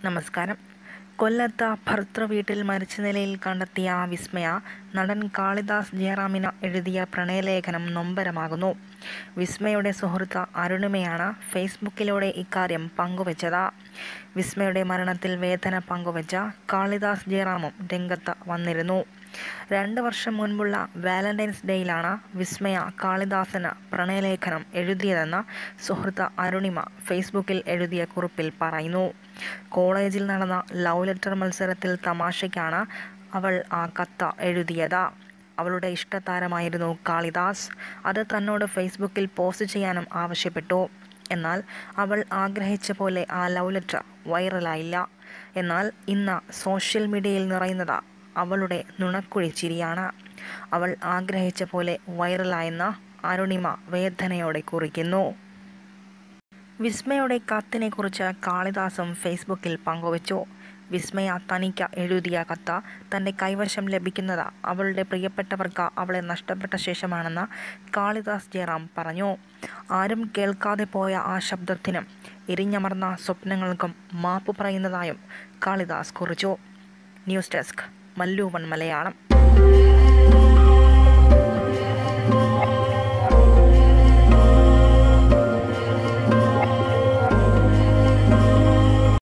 നമസ്കാരം കൊല്ലത്ത് ഭർത്തൃ വീട്ടിൽ മരിച്ച നിലയിൽ കണ്ടെത്തിയ വിസ്മയ നടൻ കാളിദാസ് ജയറാമിന് എഴുതിയ പ്രണയലേഖനം നൊമ്പരമാകുന്നു വിസ്മയുടെ സുഹൃത്ത് അരുണിമയാണ് ഫേസ്ബുക്കിലൂടെ ഇക്കാര്യം പങ്കുവച്ചത് വിസ്മയുടെ മരണത്തിൽ വേദന പങ്കുവച്ച കാളിദാസ് ജയറാമും രംഗത്ത് വന്നിരുന്നു രണ്ട് വർഷം മുൻപുള്ള വാലന്റൈൻസ് ഡേയിലാണ് വിസ്മയ കാളിദാസന് പ്രണയലേഖനം എഴുതിയതെന്ന് സുഹൃത്ത് അരുണിമ ഫേസ്ബുക്കിൽ എഴുതിയ കുറിപ്പിൽ പറയുന്നു കോളേജിൽ നടന്ന ലവ് ലെറ്റർ മത്സരത്തിൽ തമാശയ്ക്കാണ് അവൾ ആ കത്ത് എഴുതിയത് അവളുടെ ഇഷ്ടതാരമായിരുന്നു കാളിദാസ് അത് തന്നോട് ഫേസ്ബുക്കിൽ പോസ്റ്റ് ചെയ്യാനും ആവശ്യപ്പെട്ടു എന്നാൽ അവൾ ആഗ്രഹിച്ച പോലെ ആ ലവ് ലെറ്റർ വൈറലായില്ല എന്നാൽ ഇന്ന് സോഷ്യൽ മീഡിയയിൽ നിറയുന്നത് അവളുടെ നുണക്കുഴി ചിരിയാണ് അവൾ ആഗ്രഹിച്ച പോലെ വൈറലായെന്ന് അരുണിമ വേദനയോടെ കുറിക്കുന്നു വിസ്മയുടെ കത്തിനെക്കുറിച്ച് കാളിദാസും ഫേസ്ബുക്കിൽ പങ്കുവച്ചു വിസ്മയ തനിക്ക് എഴുതിയ കത്ത് തൻ്റെ കൈവശം ലഭിക്കുന്നത് അവളുടെ പ്രിയപ്പെട്ടവർക്ക് അവളെ നഷ്ടപ്പെട്ട ശേഷമാണെന്ന് കാളിദാസ് ജയറാം പറഞ്ഞു ആരും കേൾക്കാതെ പോയ ആ ശബ്ദത്തിനും എരിഞ്ഞമർന്ന സ്വപ്നങ്ങൾക്കും മാപ്പ് പറയുന്നതായും കാളിദാസ് കുറിച്ചു ന്യൂസ് ഡെസ്ക് മല്ലൂവൺ മലയാളം